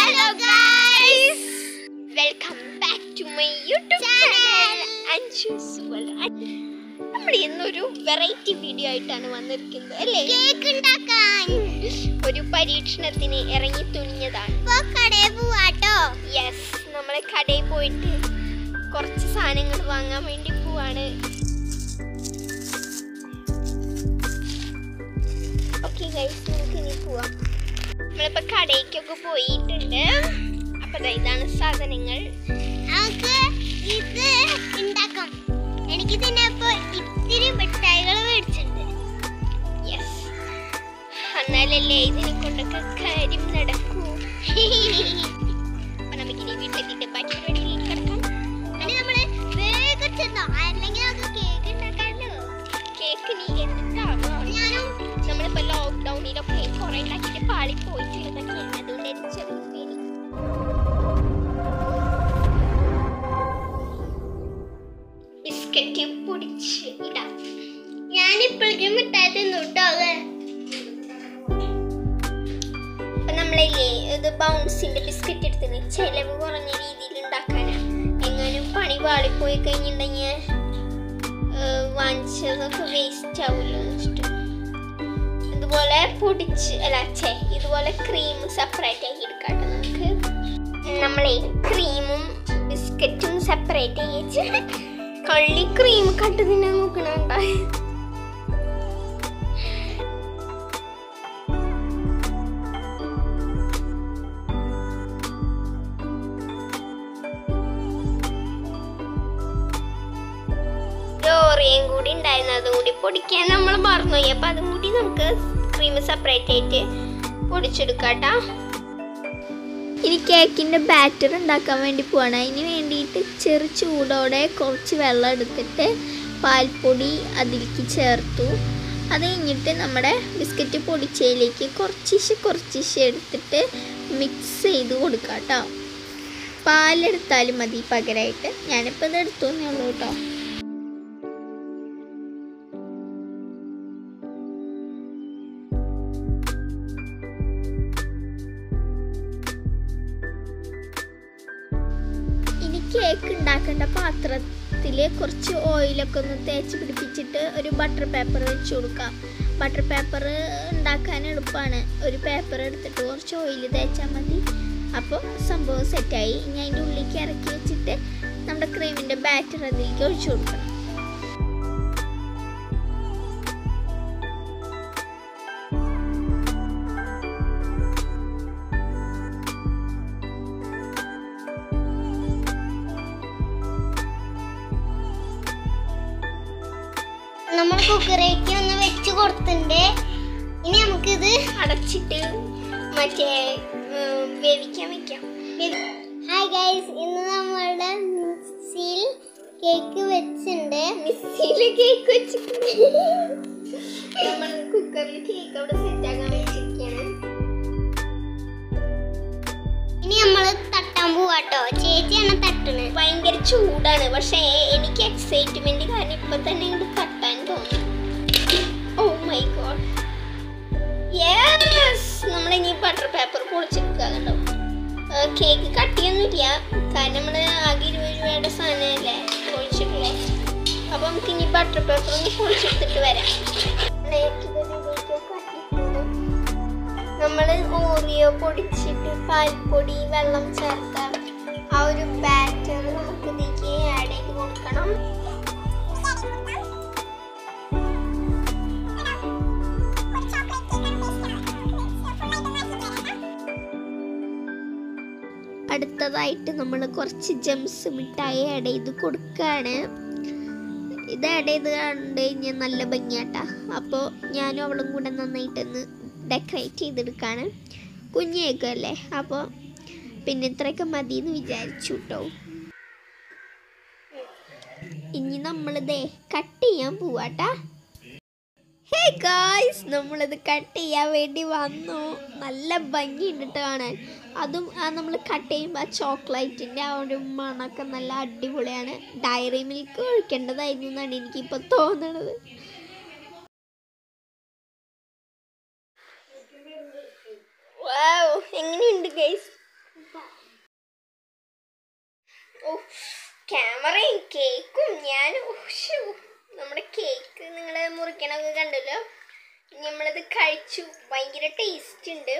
Hello guys welcome back to my YouTube channel അൻഷുസുവൽ നമ്മൾ ഇന്നൊരു വെറൈറ്റി വീഡിയോ ആയിട്ടാണ് വന്നിരിക്കുന്നത് അല്ലേ കേക്ക് ഉണ്ടാക്കാൻ ഒരു പരീക്ഷണത്തിന് ഇറങ്ങി തുനിഞ്ഞതാണ് ഇപ്പൊ കടയിൽ പോവാട്ടോ യെസ് നമ്മൾ കടയിൽ പോയിട്ട് കുറച്ച് സാധനങ്ങൾ വാങ്ങാൻ വേണ്ടി പോവാണ് ഓക്കെ ഗൈസ് നമുക്ക് ഇനി പോവാം നമ്മളിപ്പോ കടയിലേക്കൊക്കെ പോയിട്ടുണ്ട് അപ്പൊ ദാ ഇതാണ് സാധനങ്ങൾ നമുക്ക് ഇത് ഉണ്ടാക്കാം എനിക്ക് തന്നെ ഇപ്പൊ ഇത്തിരി മിഠായികൾ മേടിച്ചിട്ടുണ്ട് യെസ് എന്നാലല്ലേ ഇതിനെ കൊണ്ടൊക്കെ കാര്യം നടക്കൂ അപ്പൊ നമുക്കിനി വീട്ടിലെത്തിയിട്ട് ബാക്കി പരിപാടിയിലേക്ക് കിടക്കാം അതിന് നമ്മള് വേഗം ചെന്നോ അല്ലെങ്കിൽ നമുക്ക് കേക്ക് ഉണ്ടാക്കാമല്ലോ കേക്ക് നീ എന്നിട്ടാവാം ഞാനും നമ്മളിപ്പോ ലോക്ക്ഡൌണിലൊക്കെ കുറെ ഉണ്ടാക്കിയിട്ട് പാളി പോയിട്ടുള്ളതൊക്കെയാണ് അതുകൊണ്ട് എനിക്ക് ചെറിയ പേടി ബിസ്ക്കറ്റ് പൊടിച്ച് ഇടാം ഞാനിപ്പോഴേക്കും മിഠായി തിന്നു കേട്ടോ അപ്പൊ നമ്മളില്ലേ ഇത് ബൗൺസിന്റെ ബിസ്ക്കറ്റ് എടുത്തിന് ചെലവ് കുറഞ്ഞ രീതിയിൽ ഉണ്ടാക്കാനാ എങ്ങാനും പണി പാളിപ്പോയി കഴിഞ്ഞിട്ടുണ്ടെങ്കിൽ വാങ്ങിച്ചതൊക്കെ വേസ്റ്റ് ആവുമല്ലോ ഇഷ്ടം ഇതുപോലെ പൊടിച്ച് അല്ല ഛേ ഇതുപോലെ ക്രീം സെപ്പറേറ്റ് ആക്കി എടുക്കാട്ടോ നമുക്ക് നമ്മളെ ക്രീമും ബിസ്ക്കറ്റും സെപ്പറേറ്റ് ആക്കി കള്ളി ക്രീം കട്ട് തിന്നാൻ നോക്കണുണ്ടായി ലോറിയും കൂടി ഉണ്ടായിരുന്നു അതും കൂടി പൊടിക്കാൻ നമ്മൾ മറന്നുപോയി അപ്പൊ അതും കൂടി നമുക്ക് ക്രീം സെപ്പറേറ്റ് ആയിട്ട് പൊടിച്ചെടുക്കാട്ടാ ഇനി കേക്കിൻ്റെ ബാറ്റർ ഉണ്ടാക്കാൻ വേണ്ടി പോവാണ് അതിന് വേണ്ടിയിട്ട് ചെറു ചൂടോടെ കുറച്ച് വെള്ളം എടുത്തിട്ട് പാൽപ്പൊടി അതിലേക്ക് ചേർത്തു അത് കഴിഞ്ഞിട്ട് നമ്മുടെ ബിസ്ക്കറ്റ് പൊടിച്ചതിലേക്ക് കുറച്ചിശ് കുറച്ചിശ് എടുത്തിട്ട് മിക്സ് ചെയ്ത് കൊടുക്കാം കേട്ടോ പാലെടുത്താലും മതി പകരമായിട്ട് ഞാനിപ്പോൾ ഇത് എടുത്തു എന്നേ ഉള്ളൂ കേട്ടോ ഇനി കേക്ക് ഉണ്ടാക്കേണ്ട പാത്രത്തിൽ കുറച്ച് ഓയിലൊക്കെ ഒന്ന് തേച്ച് പിടിപ്പിച്ചിട്ട് ഒരു ബട്ടർ പേപ്പർ വെച്ച് കൊടുക്കാം ബട്ടർ പേപ്പർ ഉണ്ടാക്കാൻ എളുപ്പമാണ് ഒരു പേപ്പർ എടുത്തിട്ട് കുറച്ച് ഓയിൽ തേച്ചാൽ മതി അപ്പോൾ സംഭവം സെറ്റായി ഇനി അതിൻ്റെ ഉള്ളിലേക്ക് ഇറക്കി വെച്ചിട്ട് നമ്മുടെ ക്രീമിൻ്റെ ബാറ്റർ അതിലേക്ക് ഒഴിച്ചു കൊടുക്കണം നമ്മൾ കുക്കറേക്ക് ഒന്ന് വെച്ച് കൊടുത്തിട്ടുണ്ട് ഇനി നമുക്കിത് അടച്ചിട്ട് മറ്റേ ഉം, വേവിക്കാൻ വെക്കാം ഹായ് ഗൈസ് ഇന്ന് നമ്മളുടെ മിക്സിയിൽ കേക്ക് വെച്ചിട്ടുണ്ട് മിക്സിയിൽ കേക്ക് വെച്ചിട്ടുണ്ട് നമ്മൾ കുക്കറിൽ കേക്ക് അവിടെ സെറ്റ് ആക്കാൻ വെച്ചിരിക്കുകയാണ് ഇനി നമ്മൾ തട്ടാൻ പോവാട്ടോ ചേച്ചിയാണ് തട്ടണത് ഭയങ്കര ചൂടാണ് പക്ഷേ എനിക്ക് എക്സൈറ്റ്മെന്റ് കാരണം ഇപ്പൊ തന്നെ ഇങ്ങോട്ട് തട്ടാൻ തോന്നി ഓ മൈ ഗോഡ് യെസ് നമ്മൾ ഇനി ബട്ടർ പേപ്പർ പൊളിച്ചെടുക്കുക കണ്ടോ കേക്ക് കട്ടിയൊന്നുമില്ല കാരണം നമ്മൾ ആകെ ഇരുപത് രൂപയുടെ സാധനമല്ലേ പൊളിച്ചിട്ടില്ലേ അപ്പൊ നമുക്ക് ഇനി ബട്ടർ പേപ്പർ ഒന്ന് പൊളിച്ചെടുത്തിട്ട് വരാം നമ്മൾ ഓറിയോ പൊടിച്ചിട്ട് പാൽപ്പൊടി വെള്ളം ചേർത്ത ആ ഒരു ബാറ്റർ നമുക്ക് ഇതിലേക്ക് ആഡ് ചെയ്ത് കൊടുക്കണം അടുത്തതായിട്ട് നമ്മൾ കുറച്ച് ജംസ് മിഠായി ആഡ് ചെയ്ത് കൊടുക്കുകയാണ് ഇത് ആഡ് ചെയ്ത് കണ്ടു കഴിഞ്ഞാൽ നല്ല ഭംഗിയാട്ടാ അപ്പോൾ ഞാനും അവളും കൂടെ നന്നായിട്ടൊന്ന് ഡെക്കറേറ്റ് ചെയ്തെടുക്കാണ് കുഞ്ഞേക്കല്ലേ അപ്പോൾ പിന്നെ ഇത്രയൊക്കെ മതി എന്ന് വിചാരിച്ചു കേട്ടോ ഇനി നമ്മളിതേ കട്ട് ചെയ്യാൻ പോവാട്ടാ ഹേ ഗായ്സ് നമ്മളിത് കട്ട് ചെയ്യാൻ വേണ്ടി വന്നു നല്ല ഭംഗിയുണ്ട് ട്ടോ കാണാൻ അതും ആ നമ്മൾ കട്ട് ചെയ്യുമ്പോൾ ആ ചോക്ലേറ്റിൻ്റെ ആ ഒരു മണമൊക്കെ നല്ല അടിപൊളിയാണ് ഡയറി മിൽക്ക് ഒഴിക്കേണ്ടതായിരുന്നു എന്നാണ് എനിക്കിപ്പോൾ തോന്നണത് വാവ് എങ്ങനെയുണ്ട് ഗൈസ് ഓ ക്യാമറയും കേക്കും ഞാൻ നമ്മുടെ കേക്ക് നിങ്ങൾ മുറിക്കണമൊക്കെ കണ്ടല്ലോ നമ്മളത് കഴിച്ചു ഭയങ്കര ടേസ്റ്റ് ഉണ്ട്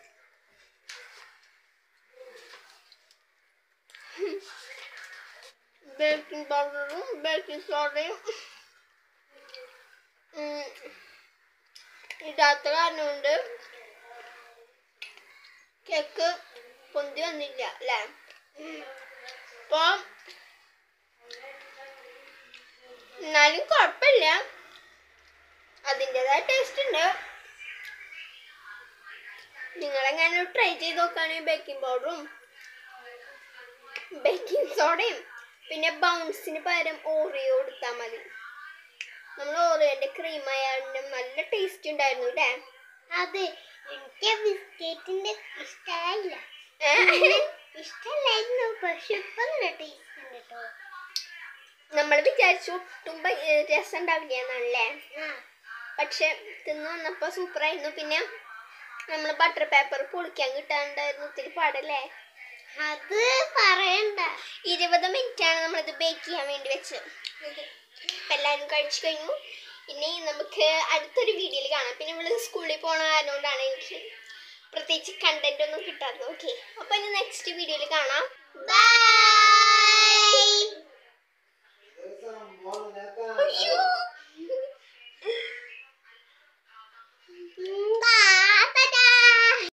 ബേക്കിംഗ് പൗഡറും ബേക്കിംഗ് സോഡയും ഉം, ഇടാത്ത കാരണം കൊണ്ട് കേക്ക് പൊന്തി വന്നില്ല അല്ലേ അപ്പം എന്നാലും കുഴപ്പമില്ല അതിൻ്റെതായ ടേസ്റ്റ് ഉണ്ട് നിങ്ങളെങ്ങനെ ട്രൈ ചെയ്ത് നോക്കുകയാണെങ്കിൽ ബേക്കിംഗ് പൗഡറും ബേക്കിംഗ് സോഡയും പിന്നെ ബൗൺസിന് പകരം ഓറിയോ കൊടുത്താൽ മതി നമ്മൾ ഓറിയോന്റെ ക്രീം ആയാലും നല്ല ടേസ്റ്റ് ഉണ്ടായിരുന്നു അല്ലേ അതെ എനിക്ക് ബിസ്ക്കറ്റിന്റെ ഇഷ്ടമല്ല ഏഹ്? ഇഷ്ടമല്ലായിരുന്നു പക്ഷെ ഇപ്പൊ നല്ല ടേസ്റ്റ് ഉണ്ട് കേട്ടോ നമ്മൾ വിചാരിച്ചു ഒട്ടും ഭ- ഏ, രസം ഉണ്ടാവില്ല എന്നാണല്ലേ ആ പക്ഷെ തിന്ന് വന്നപ്പോൾ സൂപ്പറായിരുന്നു പിന്നെ നമ്മൾ ബട്ടർ പേപ്പർ പൊളിക്കാൻ കിട്ടാണ്ടായിരുന്നു ഒത്തിരി പാടല്ലേ അത് പറയണ്ട ഇരുപത് മിനിറ്റ് ആണ് നമ്മളിത് ബേക്ക് ചെയ്യാൻ വേണ്ടി വെച്ചത് അപ്പം എല്ലാവരും കഴിച്ചു കഴിഞ്ഞു ഇനി നമുക്ക് അടുത്തൊരു വീഡിയോയിൽ കാണാം പിന്നെ ഇവള് സ്കൂളിൽ പോണ കാരണം കൊണ്ടാണ് എനിക്ക് പ്രത്യേകിച്ച് കണ്ടന്റ് ഒന്നും കിട്ടാത്തത് ഓക്കെ അപ്പോൾ ഇനി നെക്സ്റ്റ് വീഡിയോയിൽ കാണാം